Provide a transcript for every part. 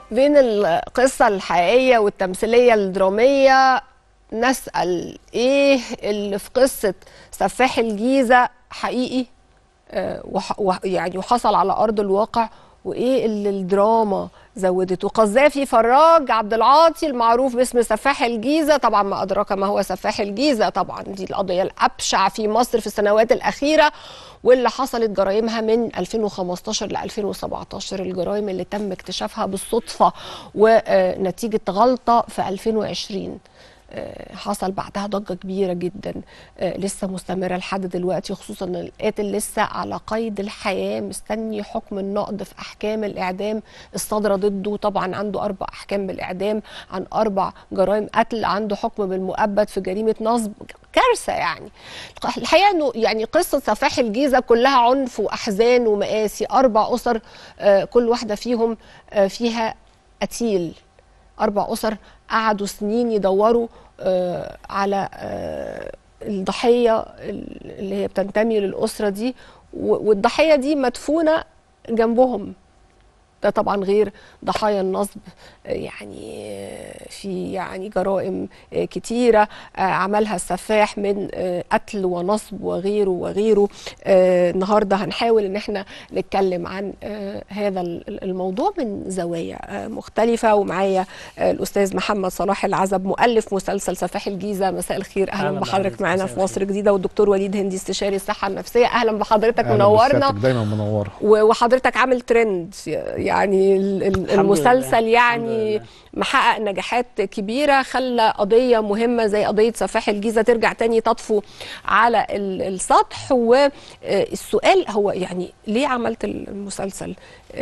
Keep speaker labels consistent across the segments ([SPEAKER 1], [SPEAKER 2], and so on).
[SPEAKER 1] بين القصة الحقيقية والتمثيلية الدرامية نسأل ايه اللي في قصة سفاح الجيزة حقيقي آه، وح- وح- يعني وحصل على أرض الواقع وايه اللي الدراما زودته قذافي فراج عبد العاطي المعروف باسم سفاح الجيزه طبعا ما ادراك ما هو سفاح الجيزه طبعا دي القضيه الابشع في مصر في السنوات الاخيره واللي حصلت جرائمها من 2015 ل 2017 الجرائم اللي تم اكتشافها بالصدفه ونتيجه غلطه في 2020 آه، حصل بعدها ضجه كبيره جدا آه، لسه مستمره لحد دلوقتي خصوصا ان القاتل لسه على قيد الحياه مستني حكم النقض في احكام الاعدام الصادره ضده طبعا عنده اربع احكام بالاعدام عن اربع جرائم قتل عنده حكم بالمؤبد في جريمه نصب كارثه يعني الحقيقه انه يعني قصه سفاح الجيزه كلها عنف واحزان ومآسي اربع اسر آه، كل واحده فيهم آه، فيها قتيل اربع اسر قعدوا سنين يدوروا آه، على آه، الضحيه اللي هي بتنتمي للاسره دي و- والضحيه دي مدفونه جنبهم ده طبعا غير ضحايا النصب آه، يعني آه، في يعني جرائم آه، كتيرة آه، عملها السفاح من آه، قتل ونصب وغيره وغيره آه، النهاردة هنحاول ان احنا نتكلم عن آه، هذا ال- الموضوع من زوايا آه، مختلفة ومعايا آه، الأستاذ محمد صلاح العزب مؤلف مسلسل سفاح الجيزة مساء الخير أهلا
[SPEAKER 2] أهلا
[SPEAKER 1] بحضرتك
[SPEAKER 2] بحضرتك،
[SPEAKER 1] معانا
[SPEAKER 2] مساء
[SPEAKER 1] في مصر جديدة والدكتور وليد هندي استشاري الصحة النفسية أهلا بحضرتك
[SPEAKER 3] أهلاً
[SPEAKER 1] منورنا
[SPEAKER 3] بسيادتك، دايما منوره
[SPEAKER 1] و- وحضرتك عامل ترند يعني ال- ال-
[SPEAKER 2] الحمد
[SPEAKER 1] المسلسل
[SPEAKER 2] لله،
[SPEAKER 1] يعني
[SPEAKER 2] الحمد
[SPEAKER 1] محقق نجاحات كبيرة خلى قضية مهمة زي قضية سفاح الجيزة ترجع تاني تطفو على ال- السطح والسؤال هو يعني ليه عملت المسلسل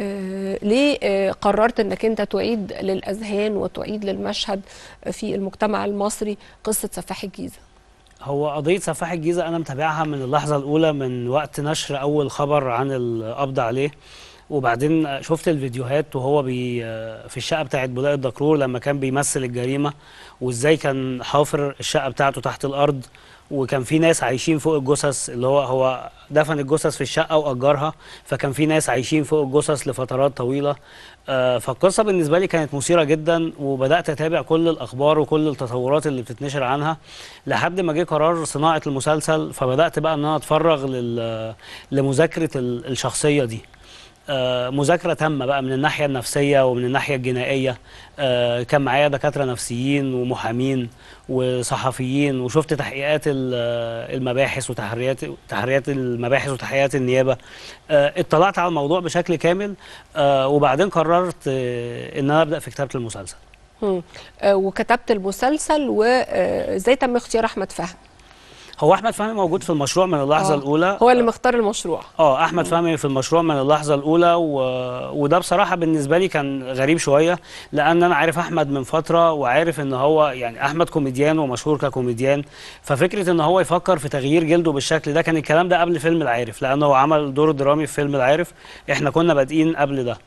[SPEAKER 1] آه، ليه آه، قررت انك انت تعيد للأذهان وتعيد للمشهد في المجتمع المصري قصة سفاح الجيزة
[SPEAKER 2] هو قضية سفاح الجيزة أنا متابعها من اللحظة الأولى من وقت نشر أول خبر عن القبض عليه وبعدين شفت الفيديوهات وهو بي في الشقة بتاعت بولاق الدكرور لما كان بيمثل الجريمة وإزاي كان حافر الشقة بتاعته تحت الأرض وكان في ناس عايشين فوق الجثث اللي هو هو دفن الجثث في الشقة وأجرها فكان في ناس عايشين فوق الجثث لفترات طويلة آه، فالقصة بالنسبة لي كانت مثيرة جدا وبدأت أتابع كل الأخبار وكل التطورات اللي بتتنشر عنها لحد ما جه قرار صناعة المسلسل فبدأت بقى إن أنا أتفرغ لل- لمذاكرة ال- الشخصية دي آه، مذاكرة تامة بقى من الناحية النفسية ومن الناحية الجنائية آه، كان معايا دكاترة نفسيين ومحامين وصحفيين وشفت تحقيقات ال- آه، المباحث وتحريات تحريات المباحث وتحقيقات النيابة آه، اطلعت على الموضوع بشكل كامل آه، وبعدين قررت آه، ان انا ابدا في كتابة المسلسل
[SPEAKER 1] مم. آه، وكتبت المسلسل وازاي تم اختيار احمد فهمي
[SPEAKER 2] هو احمد فهمي موجود في المشروع من اللحظة
[SPEAKER 1] آه،
[SPEAKER 2] الاولى
[SPEAKER 1] هو اللي مختار المشروع
[SPEAKER 2] اه احمد فهمي في المشروع من اللحظه الاولى و... وده بصراحه بالنسبه لي كان غريب شويه لان انا عارف احمد من فتره وعارف ان هو يعني احمد كوميديان ومشهور ككوميديان ففكره ان هو يفكر في تغيير جلده بالشكل ده كان الكلام ده قبل فيلم العارف لانه هو عمل دور درامي في فيلم العارف احنا كنا بادئين قبل ده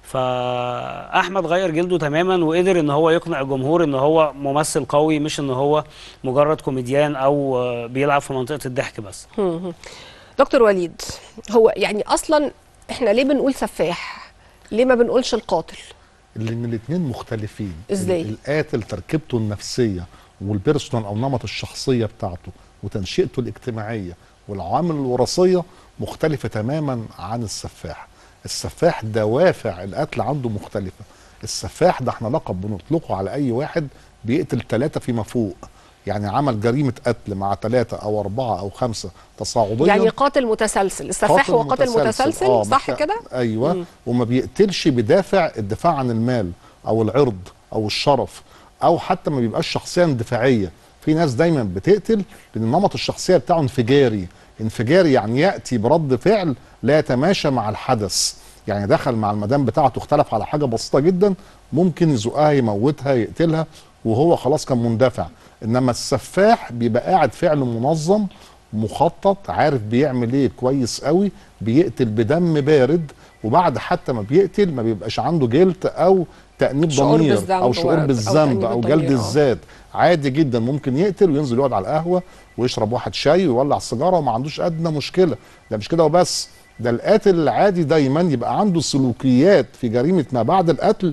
[SPEAKER 2] فاحمد غير جلده تماما وقدر ان هو يقنع الجمهور ان هو ممثل قوي مش ان هو مجرد كوميديان او آه، بيلعب في منطقه الضحك بس
[SPEAKER 1] مم. دكتور وليد هو يعني اصلا احنا ليه بنقول سفاح ليه ما بنقولش القاتل
[SPEAKER 3] لان الاثنين مختلفين
[SPEAKER 1] إزاي؟
[SPEAKER 3] ال- القاتل تركيبته النفسيه والبيرسونال او نمط الشخصيه بتاعته وتنشئته الاجتماعيه والعوامل الوراثيه مختلفه تماما عن السفاح السفاح دوافع القتل عنده مختلفه السفاح ده احنا لقب بنطلقه على اي واحد بيقتل ثلاثه فيما فوق يعني عمل جريمه قتل مع ثلاثه او اربعه او خمسه تصاعديا
[SPEAKER 1] يعني قاتل متسلسل السفاح هو قاتل متسلسل
[SPEAKER 3] آه،
[SPEAKER 1] صح
[SPEAKER 3] بت-
[SPEAKER 1] كده
[SPEAKER 3] ايوه
[SPEAKER 1] مم.
[SPEAKER 3] وما بيقتلش بدافع الدفاع عن المال او العرض او الشرف او حتى ما بيبقاش شخصيه اندفاعيه في ناس دايما بتقتل لان نمط الشخصيه بتاعه انفجاري انفجاري يعني ياتي برد فعل لا يتماشى مع الحدث يعني دخل مع المدام بتاعته اختلف على حاجه بسيطه جدا ممكن يزقها يموتها يقتلها وهو خلاص كان مندفع انما السفاح بيبقى قاعد فعل منظم مخطط عارف بيعمل ايه كويس قوي بيقتل بدم بارد وبعد حتى ما بيقتل ما بيبقاش عنده جلد او تأنيب
[SPEAKER 1] شعور
[SPEAKER 3] ضمير
[SPEAKER 1] بالذنب
[SPEAKER 3] او شعور
[SPEAKER 1] أو
[SPEAKER 3] بالذنب
[SPEAKER 1] تأنيب
[SPEAKER 3] او
[SPEAKER 1] الضمير،
[SPEAKER 3] جلد
[SPEAKER 1] آه.
[SPEAKER 3] الذات عادي جدا ممكن يقتل وينزل يقعد على القهوه ويشرب واحد شاي ويولع السيجاره وما عندوش ادنى مشكله ده مش كده وبس ده القاتل العادي دايما يبقى عنده سلوكيات في جريمه ما بعد القتل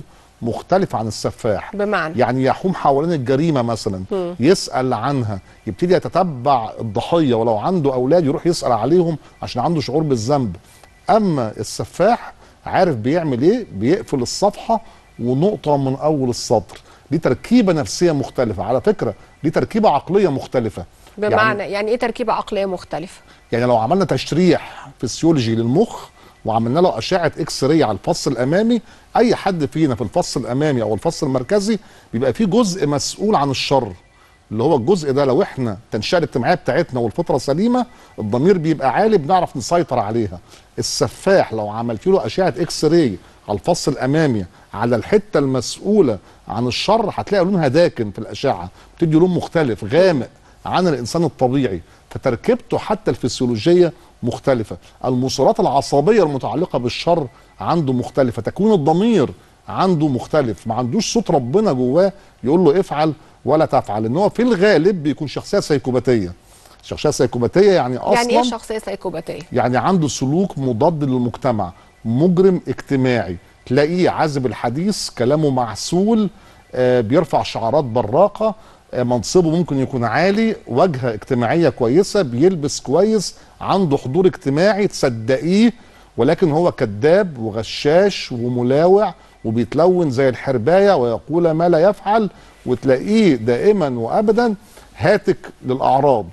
[SPEAKER 3] مختلف عن السفاح
[SPEAKER 1] بمعنى
[SPEAKER 3] يعني يحوم حوالين الجريمه مثلا يسال عنها يبتدي يتتبع الضحيه ولو عنده اولاد يروح يسال عليهم عشان عنده شعور بالذنب اما السفاح عارف بيعمل ايه بيقفل الصفحه ونقطه من اول السطر دي تركيبه نفسيه مختلفه على فكره دي تركيبه عقليه مختلفه
[SPEAKER 1] بمعنى
[SPEAKER 3] يعني,
[SPEAKER 1] يعني ايه تركيبه عقليه مختلفه
[SPEAKER 3] يعني لو عملنا تشريح فسيولوجي للمخ وعملنا له اشعه اكس راي على الفص الامامي اي حد فينا في الفص الامامي او الفص المركزي بيبقى فيه جزء مسؤول عن الشر اللي هو الجزء ده لو احنا التنشئه الاجتماعيه بتاعتنا والفطره سليمه الضمير بيبقى عالي بنعرف نسيطر عليها السفاح لو عملت له اشعه اكس راي على الفص الامامي على الحته المسؤوله عن الشر هتلاقي لونها داكن في الاشعه بتدي لون مختلف غامق عن الانسان الطبيعي فتركيبته حتى الفسيولوجيه مختلفه الموصلات العصبيه المتعلقه بالشر عنده مختلفه تكوين الضمير عنده مختلف ما عندوش صوت ربنا جواه يقول له افعل ولا تفعل ان هو في الغالب بيكون شخصيه سيكوباتيه شخصيه سيكوباتيه يعني اصلا
[SPEAKER 1] يعني ايه شخصيه سيكوباتيه
[SPEAKER 3] يعني عنده سلوك مضاد للمجتمع مجرم اجتماعي تلاقيه عازب الحديث كلامه معسول آه بيرفع شعارات براقه آه منصبه ممكن يكون عالي واجهه اجتماعيه كويسه بيلبس كويس عنده حضور اجتماعي تصدقيه ولكن هو كذاب وغشاش وملاوع وبيتلون زي الحربايه ويقول ما لا يفعل وتلاقيه دائما وابدا هاتك للاعراض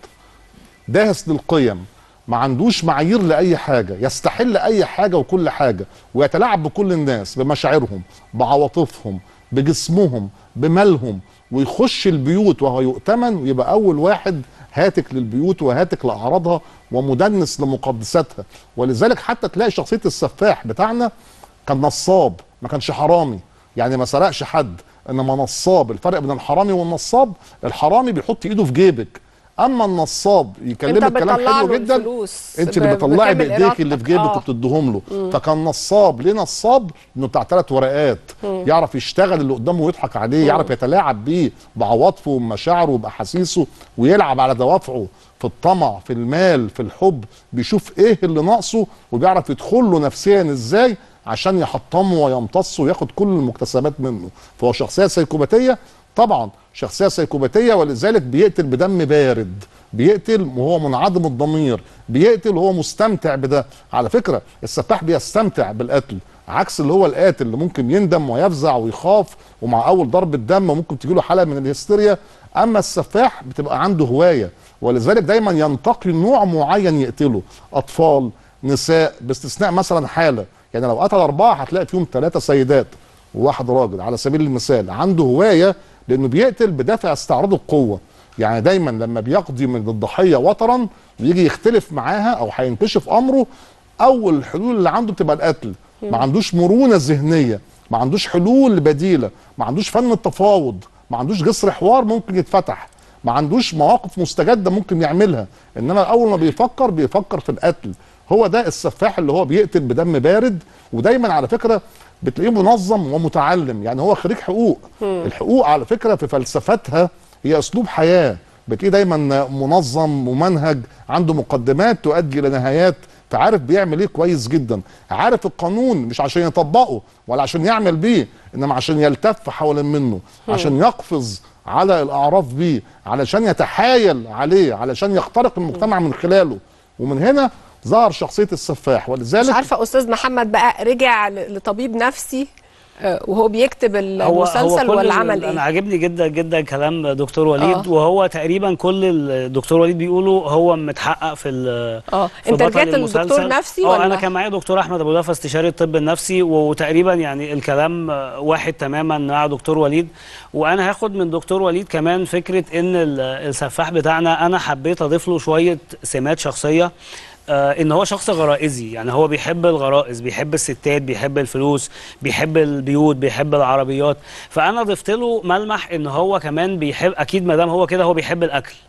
[SPEAKER 3] داهس للقيم ما عندوش معايير لاي حاجه يستحل اي حاجه وكل حاجه ويتلاعب بكل الناس بمشاعرهم بعواطفهم بجسمهم بمالهم ويخش البيوت وهو يؤتمن ويبقى اول واحد هاتك للبيوت وهاتك لاعراضها ومدنس لمقدساتها ولذلك حتى تلاقي شخصيه السفاح بتاعنا كان نصاب ما كانش حرامي يعني ما سرقش حد انما نصاب الفرق بين الحرامي والنصاب الحرامي بيحط ايده في جيبك اما النصاب يكلمك كلام
[SPEAKER 1] بتطلع
[SPEAKER 3] حلو
[SPEAKER 1] له
[SPEAKER 3] جدا
[SPEAKER 1] الفلوس
[SPEAKER 3] انت
[SPEAKER 1] ب-
[SPEAKER 3] اللي بتطلعي
[SPEAKER 1] بكامل
[SPEAKER 3] بايديك اللي في
[SPEAKER 1] إرادتك.
[SPEAKER 3] جيبك
[SPEAKER 1] آه.
[SPEAKER 3] وبتديهم له فكان نصاب ليه نصاب انه بتاع ثلاث ورقات يعرف يشتغل اللي قدامه ويضحك عليه يعرف يتلاعب بيه بعواطفه ومشاعره وباحاسيسه ويلعب على دوافعه في الطمع في المال في الحب بيشوف ايه اللي ناقصه وبيعرف يدخل له نفسيا ازاي عشان يحطمه ويمتصه وياخد كل المكتسبات منه فهو شخصيه سيكوباتيه طبعا شخصيه سيكوباتيه ولذلك بيقتل بدم بارد بيقتل وهو منعدم الضمير بيقتل وهو مستمتع بده على فكره السفاح بيستمتع بالقتل عكس اللي هو القاتل اللي ممكن يندم ويفزع ويخاف ومع اول ضربه دم ممكن تجيله حاله من الهستيريا اما السفاح بتبقى عنده هوايه ولذلك دايما ينتقي نوع معين يقتله اطفال نساء باستثناء مثلا حاله يعني لو قتل اربعه هتلاقي فيهم ثلاثه سيدات وواحد راجل على سبيل المثال عنده هوايه لانه بيقتل بدافع استعراض القوه يعني دايما لما بيقضي من الضحيه وطرا ويجي يختلف معاها او هينكشف امره اول الحلول اللي عنده بتبقى القتل ما عندوش مرونه ذهنيه ما عندوش حلول بديله ما عندوش فن التفاوض ما عندوش جسر حوار ممكن يتفتح ما عندوش مواقف مستجده ممكن يعملها انما اول ما بيفكر بيفكر في القتل هو ده السفاح اللي هو بيقتل بدم بارد ودايما على فكره بتلاقيه منظم ومتعلم يعني هو خريج حقوق الحقوق على فكره في فلسفتها هي اسلوب حياه بتلاقيه دايما منظم ممنهج عنده مقدمات تؤدي الى نهايات فعارف بيعمل ايه كويس جدا عارف القانون مش عشان يطبقه ولا عشان يعمل بيه انما عشان يلتف حوالين منه عشان يقفز على الاعراف بيه علشان يتحايل عليه علشان يخترق المجتمع من خلاله ومن هنا ظهر شخصيه السفاح
[SPEAKER 1] مش
[SPEAKER 3] ولذلك
[SPEAKER 1] عارفه استاذ محمد بقى رجع ل- لطبيب نفسي آه، وهو بيكتب المسلسل
[SPEAKER 2] كل
[SPEAKER 1] ولا
[SPEAKER 2] ال-
[SPEAKER 1] عمل
[SPEAKER 2] انا
[SPEAKER 1] ايه
[SPEAKER 2] عاجبني جدا جدا كلام دكتور وليد
[SPEAKER 1] آه.
[SPEAKER 2] وهو تقريبا كل الدكتور وليد بيقوله هو متحقق في ال-
[SPEAKER 1] اه
[SPEAKER 2] في
[SPEAKER 1] انت
[SPEAKER 2] بطل
[SPEAKER 1] رجعت
[SPEAKER 2] المسلسل.
[SPEAKER 1] للدكتور نفسي
[SPEAKER 2] اه
[SPEAKER 1] ولا
[SPEAKER 2] انا كان معايا دكتور احمد ابو دافع استشاري الطب النفسي وتقريبا يعني الكلام آه، واحد تماما مع دكتور وليد وانا هاخد من دكتور وليد كمان فكره ان ال- السفاح بتاعنا انا حبيت اضيف له شويه سمات شخصيه آه ان هو شخص غرائزي يعني هو بيحب الغرائز بيحب الستات بيحب الفلوس بيحب البيوت بيحب العربيات فانا ضفت له ملمح ان هو كمان بيحب اكيد ما دام هو كده هو بيحب الاكل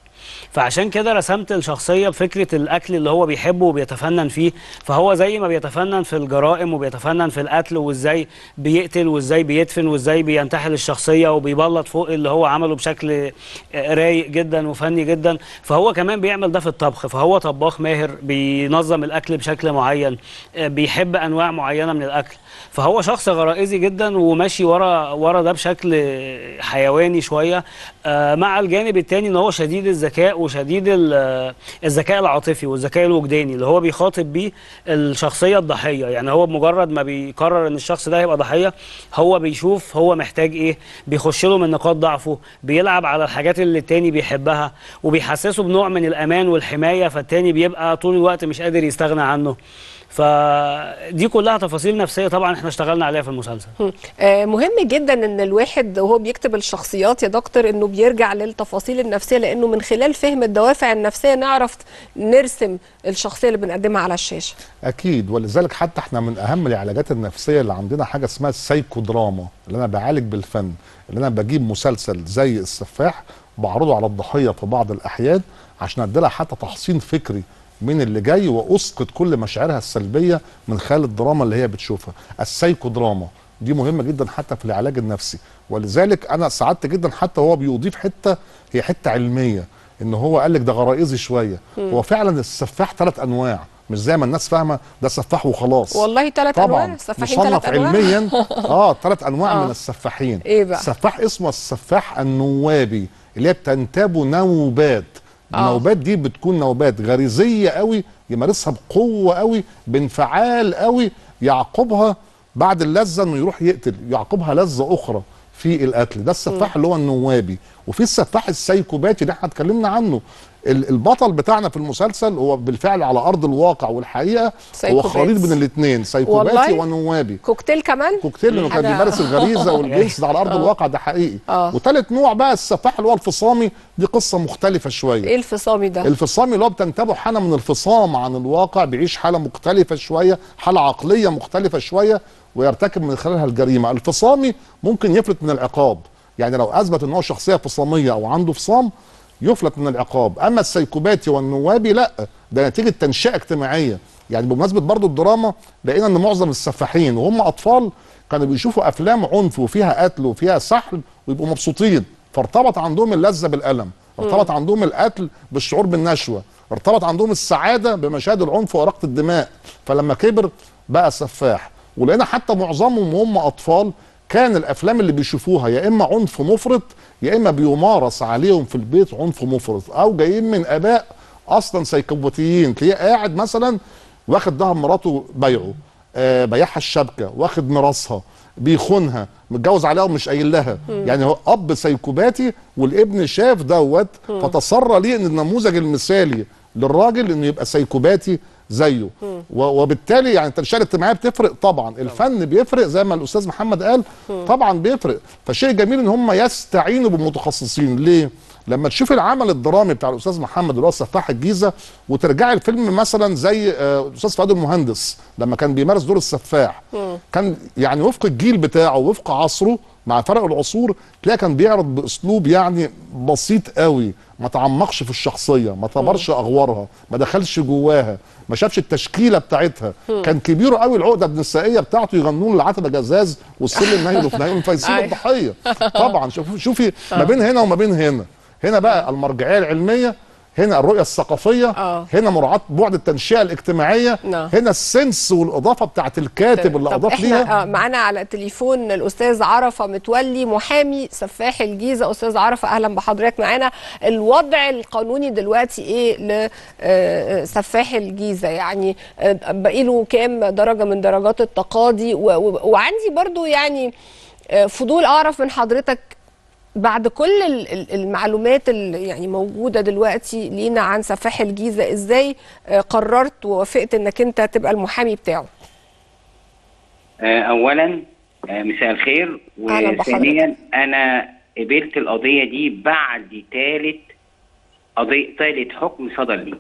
[SPEAKER 2] فعشان كده رسمت الشخصيه بفكره الاكل اللي هو بيحبه وبيتفنن فيه فهو زي ما بيتفنن في الجرائم وبيتفنن في القتل وازاي بيقتل وازاي بيدفن وازاي بينتحل الشخصيه وبيبلط فوق اللي هو عمله بشكل رايق جدا وفني جدا فهو كمان بيعمل ده في الطبخ فهو طباخ ماهر بينظم الاكل بشكل معين آه، بيحب انواع معينه من الاكل فهو شخص غرائزي جدا وماشي ورا ورا ده بشكل حيواني شويه آه، مع الجانب التاني ان هو شديد الذكاء وشديد ال- آه، الذكاء العاطفي والذكاء الوجداني اللي هو بيخاطب بيه الشخصيه الضحيه يعني هو بمجرد ما بيقرر ان الشخص ده هيبقى ضحيه هو بيشوف هو محتاج ايه بيخش له من نقاط ضعفه بيلعب على الحاجات اللي التاني بيحبها وبيحسسه بنوع من الامان والحمايه فالتاني بيبقى طول الوقت مش قادر يستغنى عنه فدي كلها تفاصيل نفسيه طبعا احنا اشتغلنا عليها في المسلسل
[SPEAKER 1] آه، مهم جدا ان الواحد وهو بيكتب الشخصيات يا دكتور انه بيرجع للتفاصيل النفسيه لانه من خلال فهم الدوافع النفسيه نعرف نرسم الشخصيه اللي بنقدمها على الشاشه
[SPEAKER 3] اكيد ولذلك حتى احنا من اهم العلاجات النفسيه اللي عندنا حاجه اسمها السايكودراما اللي انا بعالج بالفن اللي انا بجيب مسلسل زي السفاح بعرضه على الضحيه في بعض الاحيان عشان اديلها حتى تحصين فكري من اللي جاي واسقط كل مشاعرها السلبيه من خلال الدراما اللي هي بتشوفها السايكودراما دي مهمه جدا حتى في العلاج النفسي ولذلك انا سعدت جدا حتى هو بيضيف حته هي حته علميه ان هو قال لك ده غرائزي شويه هو فعلا السفاح ثلاث انواع مش زي ما الناس فاهمه ده سفاح وخلاص
[SPEAKER 1] والله ثلاث انواع
[SPEAKER 3] طبعا
[SPEAKER 1] سفاحين
[SPEAKER 3] مصنف
[SPEAKER 1] ثلاث انواع
[SPEAKER 3] علميا اه ثلاث انواع
[SPEAKER 1] آه.
[SPEAKER 3] من السفاحين
[SPEAKER 1] إيه بقى؟
[SPEAKER 3] سفاح اسمه السفاح النوابي اللي هي بتنتاب نوبات
[SPEAKER 1] آه.
[SPEAKER 3] النوبات دي بتكون نوبات غريزيه قوي يمارسها بقوه قوي بانفعال قوي يعقبها بعد اللذه انه يروح يقتل يعقبها لذه اخرى في القتل ده السفاح اللي هو النوابي وفي السفاح السايكوباتي اللي احنا اتكلمنا عنه ال- البطل بتاعنا في المسلسل هو بالفعل على ارض الواقع والحقيقه هو
[SPEAKER 1] سايكوباتي.
[SPEAKER 3] خليط بين الاثنين سايكوباتي
[SPEAKER 1] والله؟
[SPEAKER 3] ونوابي
[SPEAKER 1] كوكتيل كمان
[SPEAKER 3] كوكتيل انه كان
[SPEAKER 1] حاجة-
[SPEAKER 3] بيمارس الغريزه والجنس ده على ارض
[SPEAKER 1] آه.
[SPEAKER 3] الواقع ده حقيقي
[SPEAKER 1] آه.
[SPEAKER 3] وثالث نوع بقى السفاح اللي هو الفصامي دي قصه مختلفه شويه
[SPEAKER 1] ايه الفصامي ده
[SPEAKER 3] الفصامي اللي هو بتنتابه حاله من الفصام عن الواقع بيعيش حاله مختلفه شويه حاله عقليه مختلفه شويه ويرتكب من خلالها الجريمه الفصامي ممكن يفلت من العقاب يعني لو اثبت ان هو شخصيه فصاميه او عنده فصام يفلت من العقاب اما السيكوباتي والنوابي لا ده نتيجه تنشئه اجتماعيه يعني بمناسبه برضو الدراما لقينا ان معظم السفاحين وهم اطفال كانوا بيشوفوا افلام عنف وفيها قتل وفيها سحل ويبقوا مبسوطين فارتبط عندهم اللذه بالالم ارتبط عندهم القتل بالشعور بالنشوه ارتبط عندهم السعاده بمشاهد العنف وإراقة الدماء فلما كبر بقى سفاح ولقينا حتى معظمهم وهم اطفال كان الافلام اللي بيشوفوها يا اما عنف مفرط يا اما بيمارس عليهم في البيت عنف مفرط او جايين من اباء اصلا سيكوباتيين تلاقيه قاعد مثلا واخد دهب مراته بيعه آه بيعها الشبكه واخد ميراثها بيخونها متجوز عليها ومش قايل لها يعني هو اب سيكوباتي والابن شاف دوت فتصرى ليه ان النموذج المثالي للراجل انه يبقى سيكوباتي زيه و- وبالتالي يعني التنشئه الاجتماعيه بتفرق طبعا الفن بيفرق زي ما الاستاذ محمد قال طبعا بيفرق فشيء جميل ان هم يستعينوا بمتخصصين ليه لما تشوف العمل الدرامي بتاع الاستاذ محمد اللي هو سفاح الجيزه وترجعي الفيلم مثلا زي آه، الاستاذ فؤاد المهندس لما كان بيمارس دور السفاح كان يعني وفق الجيل بتاعه وفق عصره مع فرق العصور تلاقيه كان بيعرض باسلوب يعني بسيط قوي ما تعمقش في الشخصيه ما تبرش اغوارها ما دخلش جواها ما شافش التشكيله بتاعتها كان كبير قوي العقده النسائيه بتاعته يغنون العتبه جزاز والسلم نايل وفي نايم فيسيب
[SPEAKER 1] أيوة.
[SPEAKER 3] الضحيه طبعا شوفي شوفي ما بين هنا وما بين هنا هنا بقى المرجعيه العلميه هنا الرؤيه الثقافيه
[SPEAKER 1] آه.
[SPEAKER 3] هنا مراعاه بعد التنشئه الاجتماعيه
[SPEAKER 1] نعم.
[SPEAKER 3] هنا السنس والاضافه بتاعت الكاتب اللي
[SPEAKER 1] طب
[SPEAKER 3] اضاف
[SPEAKER 1] احنا
[SPEAKER 3] ليها
[SPEAKER 1] آه، معانا على التليفون الاستاذ عرفه متولي محامي سفاح الجيزه استاذ عرفه اهلا بحضرتك معانا الوضع القانوني دلوقتي ايه لسفاح الجيزه يعني آه، باقي له كام درجه من درجات التقاضي و- و- وعندي برضو يعني آه، فضول اعرف من حضرتك بعد كل ال- ال- المعلومات اللي يعني موجوده دلوقتي لينا عن سفاح الجيزه ازاي آه، قررت ووافقت انك انت تبقى المحامي بتاعه
[SPEAKER 4] آه، اولا آه، مساء الخير
[SPEAKER 1] أهلا بحضرتك.
[SPEAKER 4] وثانيا انا قبلت القضيه دي بعد ثالث قضيه ثالث حكم صدر لي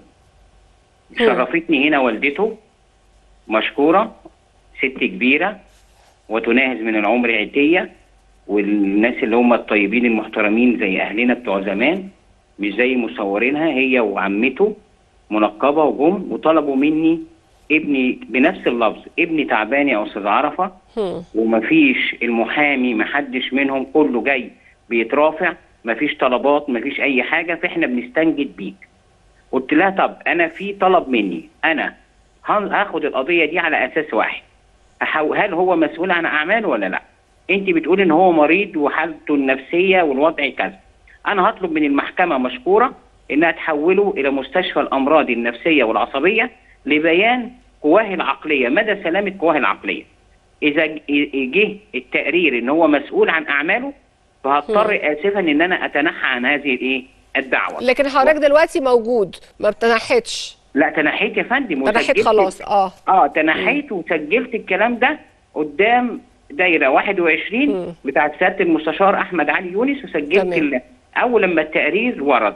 [SPEAKER 4] شرفتني هنا والدته مشكوره ست كبيره وتناهز من العمر عتيه والناس اللي هم الطيبين المحترمين زي اهلنا بتوع زمان مش زي مصورينها هي وعمته منقبه وجم وطلبوا مني ابني بنفس اللفظ ابني تعبان يا استاذ عرفه
[SPEAKER 1] هم.
[SPEAKER 4] ومفيش المحامي محدش منهم كله جاي بيترافع مفيش طلبات مفيش اي حاجه فاحنا بنستنجد بيك قلت لها طب انا في طلب مني انا هن- هاخد القضيه دي على اساس واحد أحاول- هل هو مسؤول عن اعماله ولا لا انت بتقولي ان هو مريض وحالته النفسيه والوضع كذا انا هطلب من المحكمه مشكوره انها تحوله الى مستشفى الامراض النفسيه والعصبيه لبيان قواه العقليه مدى سلامه قواه العقليه اذا ج- جه التقرير ان هو مسؤول عن اعماله فهضطر اسفا ان انا اتنحى عن هذه الايه الدعوه
[SPEAKER 1] لكن حضرتك دلوقتي موجود ما بتنحتش
[SPEAKER 4] لا تنحيت يا فندم
[SPEAKER 1] تنحيت
[SPEAKER 4] وسجلت-
[SPEAKER 1] خلاص اه
[SPEAKER 4] اه تنحيت وسجلت الكلام ده قدام دايره 21
[SPEAKER 1] مم.
[SPEAKER 4] بتاعت سياده المستشار احمد علي يونس وسجلت
[SPEAKER 1] تمام.
[SPEAKER 4] ال- اول لما التقرير ورد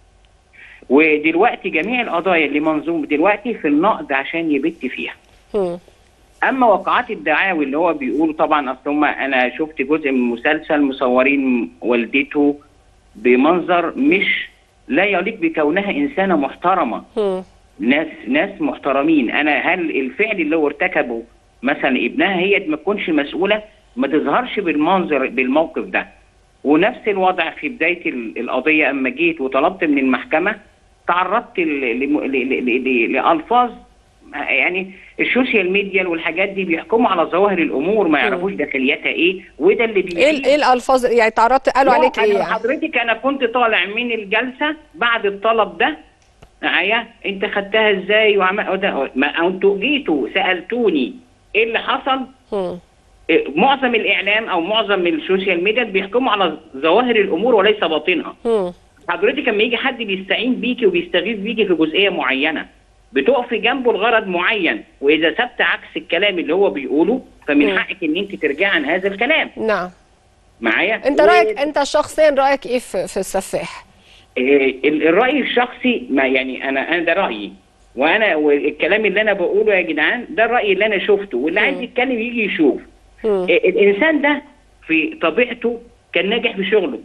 [SPEAKER 4] ودلوقتي جميع القضايا اللي منظوم دلوقتي في النقد عشان يبت فيها
[SPEAKER 1] هم.
[SPEAKER 4] اما وقعات الدعاوي اللي هو بيقولوا طبعا اصل هم انا شفت جزء من مسلسل مصورين والدته بمنظر مش لا يليق بكونها انسانه محترمه
[SPEAKER 1] هم.
[SPEAKER 4] ناس ناس محترمين انا هل الفعل اللي هو ارتكبه مثلا ابنها هي ما تكونش مسؤوله ما تظهرش بالمنظر بالموقف ده ونفس الوضع في بدايه ال- القضيه اما جيت وطلبت من المحكمه تعرضت ل- لم- ل- ل- ل- لالفاظ يعني السوشيال ميديا والحاجات دي بيحكموا على ظواهر الامور ما يعرفوش داخلياتها ايه وده اللي
[SPEAKER 1] ايه
[SPEAKER 4] بيعيب
[SPEAKER 1] ال- ايه الالفاظ يعني تعرضت قالوا
[SPEAKER 4] لا،
[SPEAKER 1] عليك
[SPEAKER 4] أنا
[SPEAKER 1] ايه يعني؟
[SPEAKER 4] حضرتك انا كنت طالع من الجلسه بعد الطلب ده معايا انت خدتها ازاي وعمل ده ما انتوا جيتوا سالتوني ايه اللي حصل
[SPEAKER 1] هم.
[SPEAKER 4] إيه، معظم الاعلام او معظم السوشيال ميديا بيحكموا على ظواهر الامور وليس باطنها
[SPEAKER 1] هم.
[SPEAKER 4] حضرتك لما يجي حد بيستعين بيكي وبيستغيث بيكي في جزئيه معينه بتقفي جنبه لغرض معين واذا ثبت عكس الكلام اللي هو بيقوله فمن
[SPEAKER 1] مم.
[SPEAKER 4] حقك ان انت ترجعي عن هذا الكلام
[SPEAKER 1] نعم
[SPEAKER 4] معايا
[SPEAKER 1] انت
[SPEAKER 4] و-
[SPEAKER 1] رايك انت شخصيا رايك ايه في, في السفاح
[SPEAKER 4] إيه، ال- الرأي الشخصي ما يعني أنا أنا ده رأيي وأنا والكلام اللي أنا بقوله يا جدعان ده الرأي اللي أنا شفته واللي عايز يتكلم يجي يشوف
[SPEAKER 1] هم.
[SPEAKER 4] إيه، الإنسان ده في طبيعته كان ناجح في شغله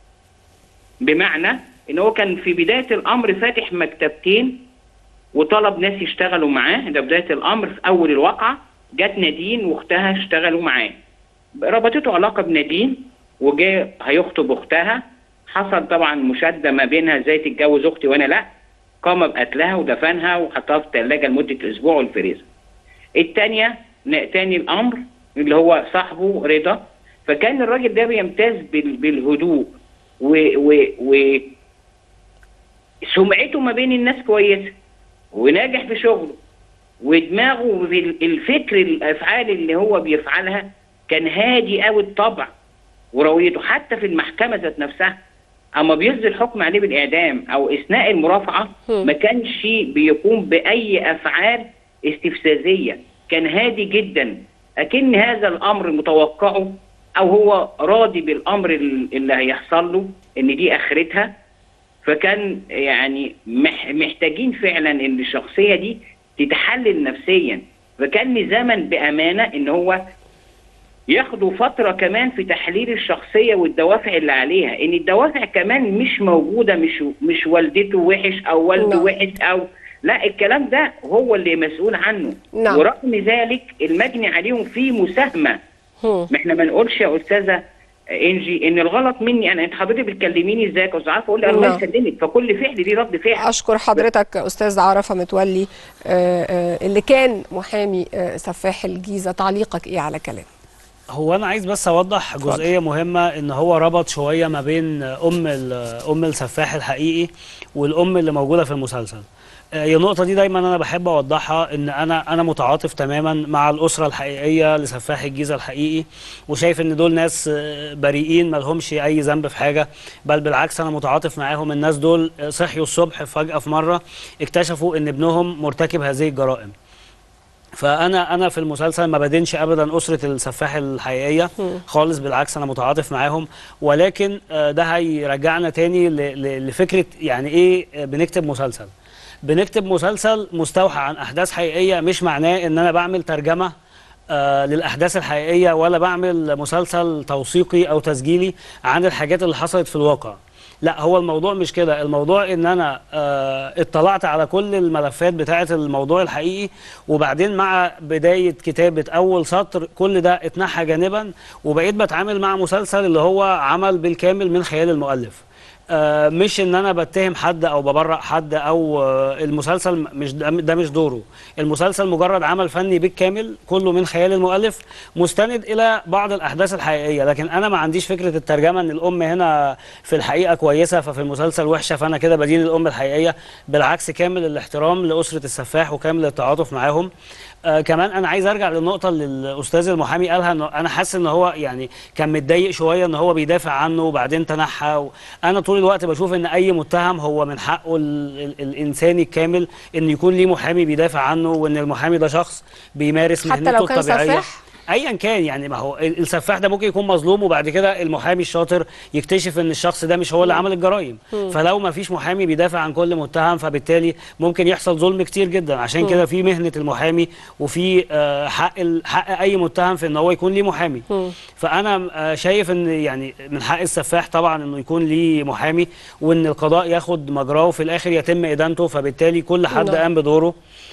[SPEAKER 4] بمعنى إن هو كان في بداية الأمر فاتح مكتبتين وطلب ناس يشتغلوا معاه ده بداية الأمر في أول الواقعة جت نادين واختها اشتغلوا معاه ربطته علاقة بنادين وجاء هيخطب أختها حصل طبعا مشادة ما بينها ازاي تتجوز أختي وأنا لأ قام بقتلها ودفنها وحطها في الثلاجة لمدة أسبوع والفريزر الثانية تاني الأمر اللي هو صاحبه رضا فكان الراجل ده بيمتاز بال- بالهدوء و, و, و سمعته ما بين الناس كويسة وناجح في شغله ودماغه في ال- الفكر الافعال اللي هو بيفعلها كان هادي قوي الطبع ورويته حتى في المحكمه ذات نفسها اما بيصدر الحكم عليه بالاعدام او اثناء المرافعه
[SPEAKER 1] هم.
[SPEAKER 4] ما كانش بيقوم باي افعال استفزازيه كان هادي جدا اكن هذا الامر متوقعه او هو راضي بالامر ال- اللي هيحصل له ان دي اخرتها فكان يعني مح محتاجين فعلا ان الشخصيه دي تتحلل نفسيا فكان زمن بامانه ان هو ياخدوا فتره كمان في تحليل الشخصيه والدوافع اللي عليها ان الدوافع كمان مش موجوده مش مش والدته وحش او والده
[SPEAKER 1] نعم.
[SPEAKER 4] وحش او لا الكلام ده هو اللي مسؤول عنه
[SPEAKER 1] نعم.
[SPEAKER 4] ورغم ذلك المجني عليهم في مساهمه
[SPEAKER 1] هم.
[SPEAKER 4] ما احنا ما نقولش يا استاذه انجي ان الغلط مني انا انت حضرتك بتكلميني ازيك يا استاذ عارفه اقول لي الله
[SPEAKER 1] نعم.
[SPEAKER 4] يسلمك فكل فعل ليه رد فعل
[SPEAKER 1] اشكر حضرتك استاذ عرفه متولي آه، آه، اللي كان محامي آه، سفاح الجيزه تعليقك ايه على كلام
[SPEAKER 2] هو انا عايز بس اوضح جزئيه مهمه ان هو ربط شويه ما بين ام ال- ام السفاح الحقيقي والام اللي موجوده في المسلسل آه، هي النقطه دي دايما انا بحب اوضحها ان انا انا متعاطف تماما مع الاسره الحقيقيه لسفاح الجيزه الحقيقي وشايف ان دول ناس آه، بريئين ما لهمش اي ذنب في حاجه بل بالعكس انا متعاطف معاهم الناس دول آه، صحيوا الصبح فجاه في مره اكتشفوا ان ابنهم مرتكب هذه الجرائم فانا انا في المسلسل ما بدينش ابدا اسره السفاح الحقيقيه خالص بالعكس انا متعاطف معاهم ولكن آه، ده هيرجعنا تاني ل- ل- لفكره يعني ايه آه، بنكتب مسلسل بنكتب مسلسل مستوحى عن احداث حقيقيه مش معناه ان انا بعمل ترجمه آه للاحداث الحقيقيه ولا بعمل مسلسل توثيقي او تسجيلي عن الحاجات اللي حصلت في الواقع لا هو الموضوع مش كده الموضوع ان انا آه اطلعت على كل الملفات بتاعه الموضوع الحقيقي وبعدين مع بدايه كتابه اول سطر كل ده اتنحى جانبا وبقيت بتعامل مع مسلسل اللي هو عمل بالكامل من خيال المؤلف آه، مش ان انا بتهم حد او ببرأ حد او آه، المسلسل م- مش ده ده مش دوره المسلسل مجرد عمل فني بالكامل كله من خيال المؤلف مستند الى بعض الاحداث الحقيقيه لكن انا ما عنديش فكره الترجمه ان الام هنا في الحقيقه كويسه ففي المسلسل وحشه فانا كده بدين الام الحقيقيه بالعكس كامل الاحترام لاسره السفاح وكامل التعاطف معاهم آه كمان انا عايز ارجع للنقطه اللي الاستاذ المحامي قالها انه انا حاسس ان هو يعني كان متضايق شويه ان هو بيدافع عنه وبعدين تنحى و... انا طول الوقت بشوف ان اي متهم هو من حقه ال... ال... الانساني الكامل ان يكون ليه محامي بيدافع عنه وان المحامي ده شخص بيمارس
[SPEAKER 1] حتى
[SPEAKER 2] مهنته
[SPEAKER 1] لو كان
[SPEAKER 2] الطبيعيه
[SPEAKER 1] سفاح؟
[SPEAKER 2] ايا كان يعني ما هو ال- السفاح ده ممكن يكون مظلوم وبعد كده المحامي الشاطر يكتشف ان الشخص ده مش هو اللي عمل الجرائم فلو ما فيش محامي بيدافع عن كل متهم فبالتالي ممكن يحصل ظلم كتير جدا عشان كده في مهنه المحامي وفي آه، حق ال- حق اي متهم في ان هو يكون ليه محامي فانا آه، شايف ان يعني من حق السفاح طبعا انه يكون ليه محامي وان القضاء ياخد مجراه وفي الاخر يتم ادانته فبالتالي كل حد
[SPEAKER 1] نعم.
[SPEAKER 2] قام بدوره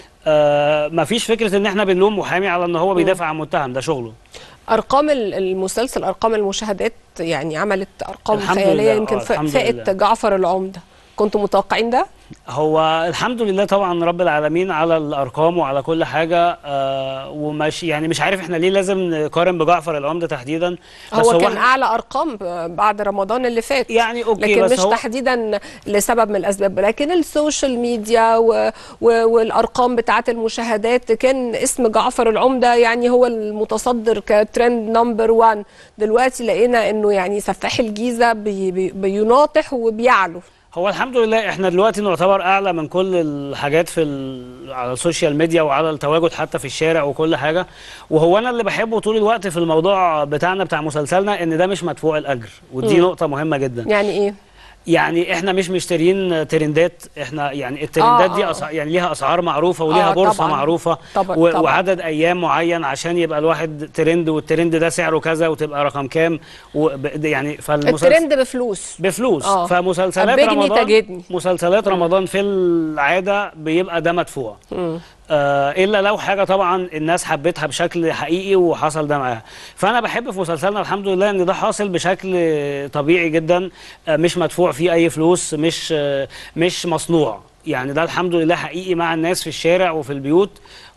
[SPEAKER 2] آه مفيش فكره ان احنا بنلوم محامي على ان هو بيدافع عن متهم ده شغله
[SPEAKER 1] ارقام ال- المسلسل ارقام المشاهدات يعني عملت ارقام
[SPEAKER 2] الحمد
[SPEAKER 1] خياليه
[SPEAKER 2] لله،
[SPEAKER 1] يمكن
[SPEAKER 2] آه،
[SPEAKER 1] ف-
[SPEAKER 2] الحمد
[SPEAKER 1] فاقت
[SPEAKER 2] لله.
[SPEAKER 1] جعفر العمده كنتوا متوقعين ده
[SPEAKER 2] هو الحمد لله طبعا رب العالمين على الارقام وعلى كل حاجه آه ومش يعني مش عارف احنا ليه لازم نقارن بجعفر العمده تحديدا بس
[SPEAKER 1] هو كان
[SPEAKER 2] إحنا-
[SPEAKER 1] اعلى ارقام بعد رمضان اللي فات
[SPEAKER 2] يعني اوكي
[SPEAKER 1] لكن
[SPEAKER 2] بس
[SPEAKER 1] مش
[SPEAKER 2] هو
[SPEAKER 1] تحديدا لسبب من الاسباب لكن السوشيال ميديا و... و... والارقام بتاعه المشاهدات كان اسم جعفر العمده يعني هو المتصدر كترند نمبر 1 دلوقتي لقينا انه يعني سفاح الجيزه بي... بي... بيناطح وبيعلو
[SPEAKER 2] هو الحمد لله احنا دلوقتي نعتبر اعلى من كل الحاجات في ال- على السوشيال ميديا وعلى التواجد حتى في الشارع وكل حاجه وهو انا اللي بحبه طول الوقت في الموضوع بتاعنا بتاع مسلسلنا ان ده مش مدفوع الاجر ودي نقطه مهمه جدا
[SPEAKER 1] يعني ايه
[SPEAKER 2] يعني احنا مش مشترين ترندات احنا يعني الترندات
[SPEAKER 1] آه،
[SPEAKER 2] دي
[SPEAKER 1] آه.
[SPEAKER 2] أسع... يعني ليها اسعار معروفه وليها
[SPEAKER 1] آه،
[SPEAKER 2] بورصه
[SPEAKER 1] طبعاً.
[SPEAKER 2] معروفه
[SPEAKER 1] طبعاً،
[SPEAKER 2] و...
[SPEAKER 1] طبعاً.
[SPEAKER 2] وعدد ايام معين عشان يبقى الواحد ترند والترند ده سعره كذا وتبقى رقم كام وب... يعني فالمسلسل
[SPEAKER 1] الترند بفلوس
[SPEAKER 2] بفلوس
[SPEAKER 1] آه.
[SPEAKER 2] فمسلسلات
[SPEAKER 1] أبجني
[SPEAKER 2] رمضان
[SPEAKER 1] تجدني.
[SPEAKER 2] مسلسلات رمضان في العاده بيبقى ده مدفوع آه الا لو حاجه طبعا الناس حبتها بشكل حقيقي وحصل ده معاها فانا بحب في مسلسلنا الحمد لله ان ده حاصل بشكل طبيعي جدا آه مش مدفوع فيه اي فلوس مش آه مش مصنوع يعني ده الحمد لله حقيقي مع الناس في الشارع وفي البيوت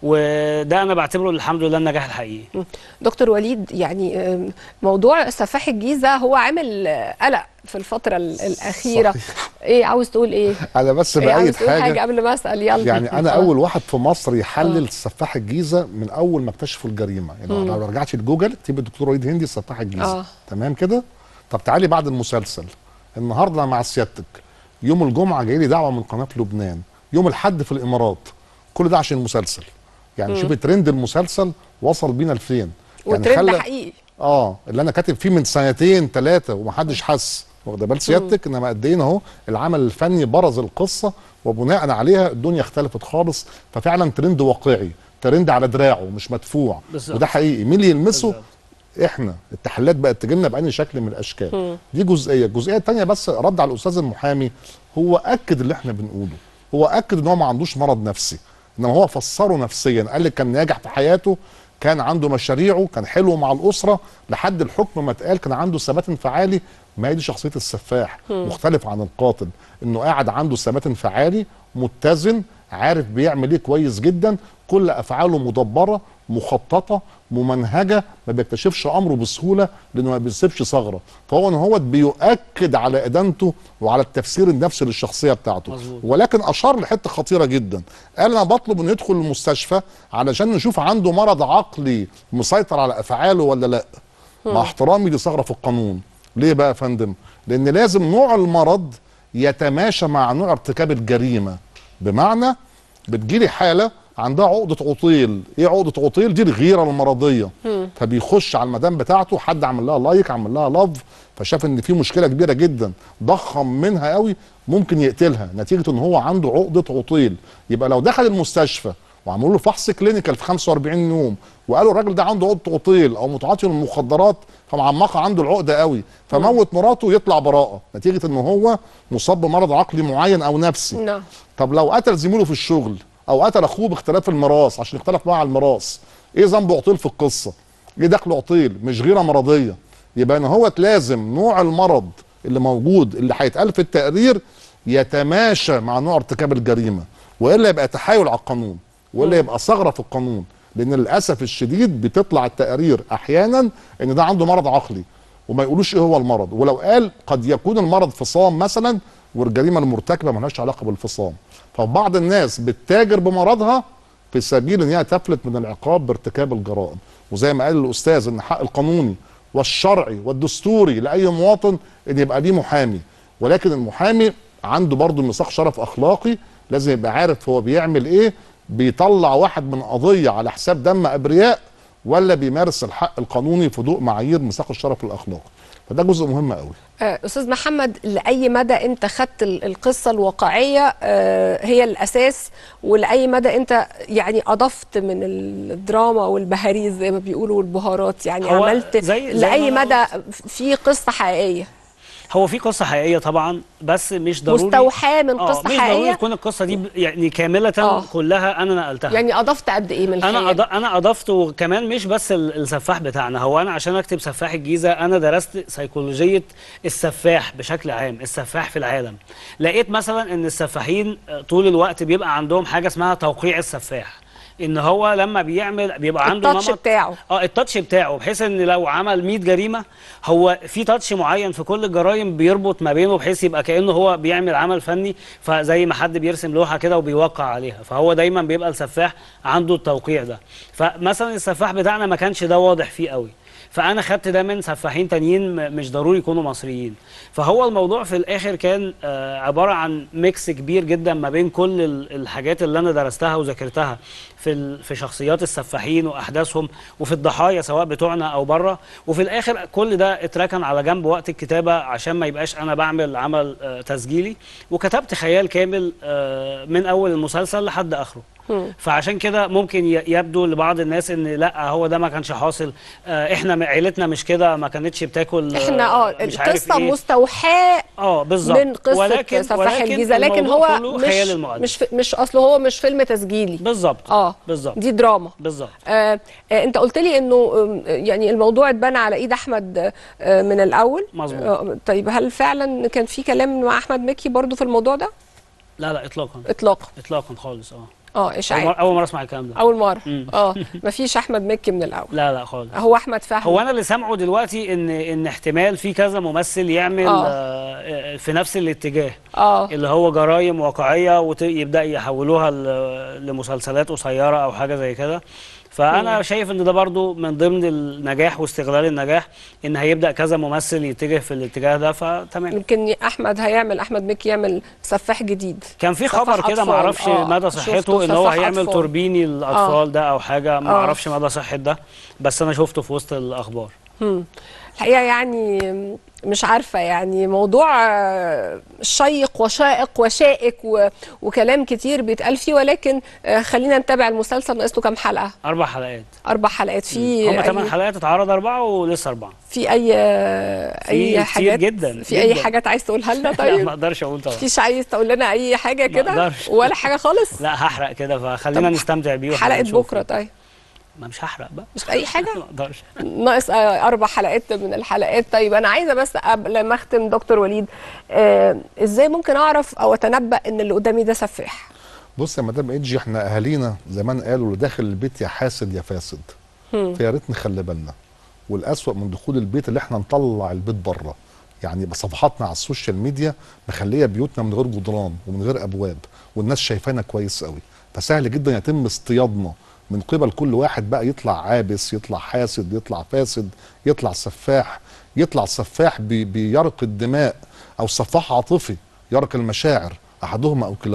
[SPEAKER 2] وده انا بعتبره الحمد لله النجاح الحقيقي
[SPEAKER 1] دكتور وليد يعني آم، موضوع سفاح الجيزه هو عامل آه، قلق في الفتره ال- الاخيره
[SPEAKER 3] صحيح.
[SPEAKER 1] ايه عاوز تقول ايه
[SPEAKER 3] انا بس
[SPEAKER 1] إيه عاوز
[SPEAKER 3] بأيد
[SPEAKER 1] تقول حاجه
[SPEAKER 3] حاجه
[SPEAKER 1] قبل ما اسال يلا
[SPEAKER 3] يعني انا
[SPEAKER 1] آه.
[SPEAKER 3] اول واحد في مصر يحلل سفاح الجيزه من اول ما اكتشفوا الجريمه يعني لو رجعت لجوجل اكتب الدكتور وليد هندي سفاح الجيزه
[SPEAKER 1] آه.
[SPEAKER 3] تمام كده طب تعالي بعد المسلسل النهارده أنا مع سيادتك يوم الجمعه جاي لي دعوه من قناه لبنان يوم الاحد في الامارات كل ده عشان المسلسل يعني شوفي ترند المسلسل وصل بينا لفين يعني
[SPEAKER 1] وترند
[SPEAKER 3] خلى-
[SPEAKER 1] حقيقي
[SPEAKER 3] اه اللي انا كاتب فيه من سنتين ثلاثه ومحدش حس واخده بال سيادتك انما قد ايه اهو العمل الفني برز القصه وبناء عليها الدنيا اختلفت خالص ففعلا ترند واقعي ترند على دراعه مش مدفوع
[SPEAKER 2] بالظبط.
[SPEAKER 3] وده حقيقي مين اللي يلمسه
[SPEAKER 2] بالظبط.
[SPEAKER 3] احنا التحليلات بقت تجيلنا باي شكل من الاشكال دي جزئيه الجزئيه الثانيه بس رد على الاستاذ المحامي هو اكد اللي احنا بنقوله هو اكد ان هو ما عندوش مرض نفسي انما هو فسره نفسيا قال لك كان ناجح في حياته كان عنده مشاريعه كان حلو مع الاسره لحد الحكم ما اتقال كان عنده ثبات انفعالي ما هي دي شخصيه السفاح مختلف عن القاتل انه قاعد عنده ثبات انفعالي متزن عارف بيعمل ايه كويس جدا كل افعاله مدبره مخططه ممنهجه ما بيكتشفش امره بسهوله لانه ما بيسيبش ثغره فهو ان هو بيؤكد على ادانته وعلى التفسير النفسي للشخصيه بتاعته
[SPEAKER 2] مظبوط.
[SPEAKER 3] ولكن اشار لحته خطيره جدا قال انا بطلب انه يدخل المستشفى علشان نشوف عنده مرض عقلي مسيطر على افعاله ولا لا مع احترامي لثغره في القانون ليه بقى يا فندم لان لازم نوع المرض يتماشى مع نوع ارتكاب الجريمه بمعنى بتجيلي حاله عندها عقده عطيل ايه عقده عطيل دي الغيره المرضيه فبيخش على المدام بتاعته حد عمل لها لايك عمل لها لاف فشاف ان في مشكله كبيره جدا ضخم منها قوي ممكن يقتلها نتيجه ان هو عنده عقده عطيل يبقى لو دخل المستشفى وعملوا له فحص كلينيكال في 45 يوم وقالوا الراجل ده عنده عقده عطيل او متعاطي للمخدرات فمعمقه عنده العقده قوي فموت مراته يطلع براءه نتيجه ان هو مصاب بمرض عقلي معين او نفسي
[SPEAKER 1] نعم
[SPEAKER 3] طب لو قتل زميله في الشغل او قتل اخوه باختلاف الميراث عشان اختلف معاه على الميراث ايه ذنب عطيل في القصه ايه دخله عطيل مش غيره مرضيه يبقى ان هو لازم نوع المرض اللي موجود اللي هيتقال في التقرير يتماشى مع نوع ارتكاب الجريمه والا يبقى تحايل على القانون والا يبقى ثغره في القانون لان للاسف الشديد بتطلع التقارير احيانا ان ده عنده مرض عقلي وما يقولوش ايه هو المرض ولو قال قد يكون المرض فصام مثلا والجريمه المرتكبه ملهاش علاقه بالفصام فبعض الناس بتتاجر بمرضها في سبيل ان هي تفلت من العقاب بارتكاب الجرائم وزي ما قال الاستاذ ان حق القانوني والشرعي والدستوري لاي مواطن ان يبقى ليه محامي ولكن المحامي عنده برضه ميثاق شرف اخلاقي لازم يبقى عارف هو بيعمل ايه بيطلع واحد من قضيه على حساب دم ابرياء ولا بيمارس الحق القانوني في ضوء معايير ميثاق الشرف الاخلاقي فده جزء مهم قوي
[SPEAKER 1] آه، استاذ محمد لاي مدى انت خدت ال- القصه الواقعيه آه، هي الاساس ولاي مدى انت يعني اضفت من الدراما والبهاريز زي ما بيقولوا والبهارات يعني
[SPEAKER 2] هو
[SPEAKER 1] عملت
[SPEAKER 2] زي- زي
[SPEAKER 1] لاي
[SPEAKER 2] ما أنا
[SPEAKER 1] مدى في قصه حقيقيه
[SPEAKER 2] هو في قصه حقيقيه طبعا بس مش ضروري
[SPEAKER 1] مستوحاه من
[SPEAKER 2] آه،
[SPEAKER 1] قصه
[SPEAKER 2] مش ضروري
[SPEAKER 1] حقيقيه
[SPEAKER 2] تكون القصه دي ب- يعني كامله
[SPEAKER 1] آه.
[SPEAKER 2] كلها انا نقلتها
[SPEAKER 1] يعني اضفت قد ايه من الخيال
[SPEAKER 2] انا أض... انا اضفت وكمان مش بس ال- السفاح بتاعنا هو انا عشان اكتب سفاح الجيزه انا درست سيكولوجيه السفاح بشكل عام السفاح في العالم لقيت مثلا ان السفاحين آه، طول الوقت بيبقى عندهم حاجه اسمها توقيع السفاح ان هو لما بيعمل بيبقى عنده
[SPEAKER 1] التاتش
[SPEAKER 2] نمط
[SPEAKER 1] بتاعه.
[SPEAKER 2] اه التاتش بتاعه بحيث ان لو عمل 100 جريمه هو في تاتش معين في كل الجرائم بيربط ما بينه بحيث يبقى كانه هو بيعمل عمل فني فزي ما حد بيرسم لوحه كده وبيوقع عليها فهو دايما بيبقى السفاح عنده التوقيع ده فمثلا السفاح بتاعنا ما كانش ده واضح فيه قوي فانا خدت ده من سفاحين تانيين م- مش ضروري يكونوا مصريين فهو الموضوع في الاخر كان آه، عباره عن ميكس كبير جدا ما بين كل ال- الحاجات اللي انا درستها وذاكرتها في ال- في شخصيات السفاحين واحداثهم وفي الضحايا سواء بتوعنا او بره وفي الاخر كل ده اتركن على جنب وقت الكتابه عشان ما يبقاش انا بعمل عمل آه، تسجيلي وكتبت خيال كامل آه، من اول المسلسل لحد اخره فعشان كده ممكن ي- يبدو لبعض الناس ان لا هو ده ما كانش حاصل آه، احنا م- عيلتنا مش كده ما كانتش بتاكل آه،
[SPEAKER 1] احنا اه
[SPEAKER 2] مش عارف
[SPEAKER 1] القصه
[SPEAKER 2] إيه.
[SPEAKER 1] مستوحاه
[SPEAKER 2] اه بالظبط
[SPEAKER 1] من قصه
[SPEAKER 2] ولكن
[SPEAKER 1] سفاح
[SPEAKER 2] ولكن
[SPEAKER 1] الجيزه لكن
[SPEAKER 2] الموضوع
[SPEAKER 1] هو
[SPEAKER 2] كله
[SPEAKER 1] مش
[SPEAKER 2] خيال المؤلف
[SPEAKER 1] مش في- مش اصله هو مش فيلم تسجيلي
[SPEAKER 2] بالظبط
[SPEAKER 1] اه
[SPEAKER 2] بالظبط
[SPEAKER 1] دي دراما
[SPEAKER 2] بالظبط
[SPEAKER 1] آه آه انت قلت لي انه آم، يعني الموضوع اتبنى على ايد احمد آه من الاول
[SPEAKER 2] مظبوط.
[SPEAKER 1] آه طيب هل فعلا كان في كلام مع احمد مكي برضو في الموضوع ده
[SPEAKER 2] لا لا اطلاقا
[SPEAKER 1] اطلاقا
[SPEAKER 2] اطلاقا خالص اه
[SPEAKER 1] اه
[SPEAKER 2] اول
[SPEAKER 1] اشاعات
[SPEAKER 2] مره, أول مرة اسمع الكلام ده
[SPEAKER 1] اول مره
[SPEAKER 2] مم.
[SPEAKER 1] اه مفيش احمد مكي من الاول
[SPEAKER 2] لا لا خالص
[SPEAKER 1] هو احمد فهمي
[SPEAKER 2] هو انا اللي سامعه دلوقتي ان ان احتمال في كذا ممثل يعمل
[SPEAKER 1] آه.
[SPEAKER 2] آه. في نفس الاتجاه
[SPEAKER 1] اه
[SPEAKER 2] اللي هو جرائم واقعيه ويبدا يحولوها ل- لمسلسلات قصيره او حاجه زي كده فانا شايف ان ده برضو من ضمن النجاح واستغلال النجاح ان هيبدا كذا ممثل يتجه في الاتجاه ده فتمام
[SPEAKER 1] يمكن احمد هيعمل احمد مكي يعمل سفاح جديد
[SPEAKER 2] كان في
[SPEAKER 1] سفاح
[SPEAKER 2] خبر كده
[SPEAKER 1] أطفال.
[SPEAKER 2] ما اعرفش
[SPEAKER 1] آه،
[SPEAKER 2] مدى
[SPEAKER 1] شفته
[SPEAKER 2] صحته ان هو
[SPEAKER 1] سفاح
[SPEAKER 2] هيعمل
[SPEAKER 1] أطفال.
[SPEAKER 2] توربيني الاطفال ده او حاجه ما
[SPEAKER 1] آه.
[SPEAKER 2] اعرفش مدى صحه ده بس انا شفته في وسط الاخبار
[SPEAKER 1] مم. الحقيقه يعني مش عارفه يعني موضوع آه، شيق وشائق وشائك و... وكلام كتير بيتقال فيه ولكن آه، خلينا نتابع المسلسل ناقص له كام حلقه
[SPEAKER 2] اربع حلقات
[SPEAKER 1] اربع حلقات في
[SPEAKER 2] هم ثمان
[SPEAKER 1] أي...
[SPEAKER 2] حلقات اتعرض اربعه ولسه اربعه
[SPEAKER 1] في اي اي
[SPEAKER 2] كتير
[SPEAKER 1] حاجات
[SPEAKER 2] جدا،
[SPEAKER 1] في اي
[SPEAKER 2] جدا.
[SPEAKER 1] حاجات عايز تقولها لنا
[SPEAKER 2] لا ما
[SPEAKER 1] طيب
[SPEAKER 2] اقدرش اقول طبعا
[SPEAKER 1] مفيش عايز تقول لنا اي حاجه كده
[SPEAKER 2] أقدرش.
[SPEAKER 1] ولا حاجه خالص
[SPEAKER 2] لا هحرق كده فخلينا
[SPEAKER 1] طب
[SPEAKER 2] نستمتع بيه وإحنا
[SPEAKER 1] حلقه
[SPEAKER 2] بنشوفه.
[SPEAKER 1] بكره طيب
[SPEAKER 2] ما مش هحرق بقى
[SPEAKER 1] مش اي حاجه
[SPEAKER 2] ما اقدرش
[SPEAKER 1] ناقص آه، اربع حلقات من الحلقات طيب انا عايزه بس قبل ما اختم دكتور وليد آه ازاي ممكن اعرف او اتنبا ان اللي قدامي ده سفاح
[SPEAKER 3] بص يا مدام ايدجي احنا اهالينا زمان قالوا اللي داخل البيت يا حاسد يا فاسد فيا ريت نخلي بالنا والاسوأ من دخول البيت اللي احنا نطلع البيت بره يعني يبقى صفحاتنا على السوشيال ميديا مخليه بيوتنا من غير جدران ومن غير ابواب والناس شايفانا كويس قوي فسهل جدا يتم اصطيادنا من قبل كل واحد بقى يطلع عابس يطلع حاسد يطلع فاسد يطلع سفاح يطلع سفاح بي بيرق الدماء او سفاح عاطفي يرق المشاعر احدهما او كلاهما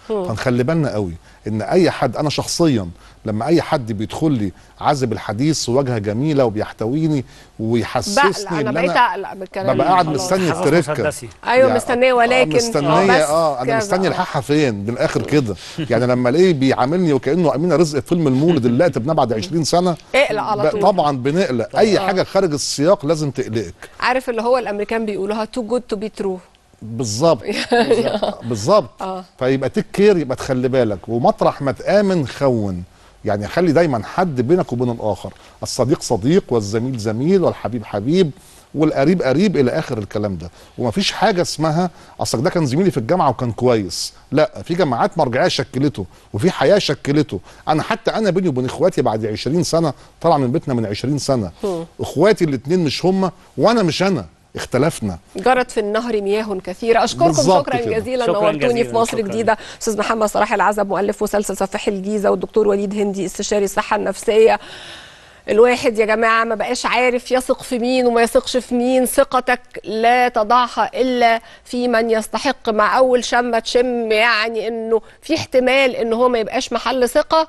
[SPEAKER 3] فنخلي بالنا قوي ان اي حد انا شخصيا لما اي حد بيدخل لي عازب الحديث وواجهه جميله وبيحتويني ويحسسني
[SPEAKER 1] بقلق انا
[SPEAKER 3] ان
[SPEAKER 1] بقيت
[SPEAKER 3] انا
[SPEAKER 1] اقلق بالكلام
[SPEAKER 3] ببقى قاعد
[SPEAKER 1] خلاص.
[SPEAKER 3] مستني
[SPEAKER 2] حاسس
[SPEAKER 3] التركه
[SPEAKER 2] مسدسي.
[SPEAKER 1] ايوه
[SPEAKER 3] يعني-
[SPEAKER 1] مستنيه ولكن
[SPEAKER 3] آه مستنيه
[SPEAKER 1] بس
[SPEAKER 3] اه انا
[SPEAKER 1] كذا.
[SPEAKER 3] مستني الحقها فين من الاخر كده يعني لما الاقيه بيعاملني وكانه امين رزق في فيلم المولد اللي لقيت بعد 20 سنه
[SPEAKER 1] اقلق على
[SPEAKER 3] ب-
[SPEAKER 1] طول
[SPEAKER 3] طبعا بنقلق اي حاجه خارج السياق لازم تقلقك
[SPEAKER 1] عارف اللي هو الامريكان بيقولوها تو جود تو بي ترو
[SPEAKER 3] بالظبط بالظبط
[SPEAKER 1] آه.
[SPEAKER 3] فيبقى تيك كير يبقى تخلي بالك ومطرح ما تامن خون يعني خلي دايما حد بينك وبين الاخر الصديق صديق والزميل زميل والحبيب حبيب والقريب قريب الى اخر الكلام ده ومفيش حاجه اسمها اصل ده كان زميلي في الجامعه وكان كويس لا في جماعات مرجعيه شكلته وفي حياه شكلته انا حتى انا بيني وبين اخواتي بعد 20 سنه طالع من بيتنا من 20 سنه اخواتي الاثنين مش هم وانا مش انا اختلفنا
[SPEAKER 1] جرت في النهر مياه كثيرة أشكركم
[SPEAKER 3] بالظبط
[SPEAKER 1] شكرا
[SPEAKER 3] كده.
[SPEAKER 1] جزيلا
[SPEAKER 2] شكراً
[SPEAKER 1] نورتوني
[SPEAKER 2] جزيلاً،
[SPEAKER 1] في مصر
[SPEAKER 2] شكراً.
[SPEAKER 1] جديدة أستاذ محمد صلاح العزب مؤلف مسلسل سفاح الجيزة والدكتور وليد هندي استشاري الصحة النفسية الواحد يا جماعة ما بقاش عارف يثق في مين وما يثقش في مين ثقتك لا تضعها إلا في من يستحق مع أول شمة تشم يعني إنه في احتمال إن هو ما يبقاش محل ثقة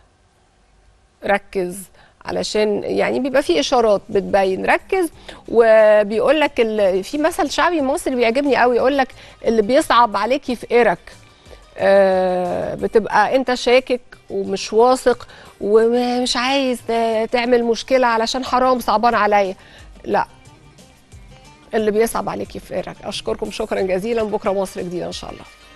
[SPEAKER 1] ركز علشان يعني بيبقى في اشارات بتبين ركز وبيقول لك ال- في مثل شعبي مصري بيعجبني قوي يقول لك اللي بيصعب عليك يفقرك آه، بتبقى انت شاكك ومش واثق ومش عايز ت- تعمل مشكله علشان حرام صعبان عليا لا اللي بيصعب عليك يفقرك اشكركم شكرا جزيلا بكره مصر جديده ان شاء الله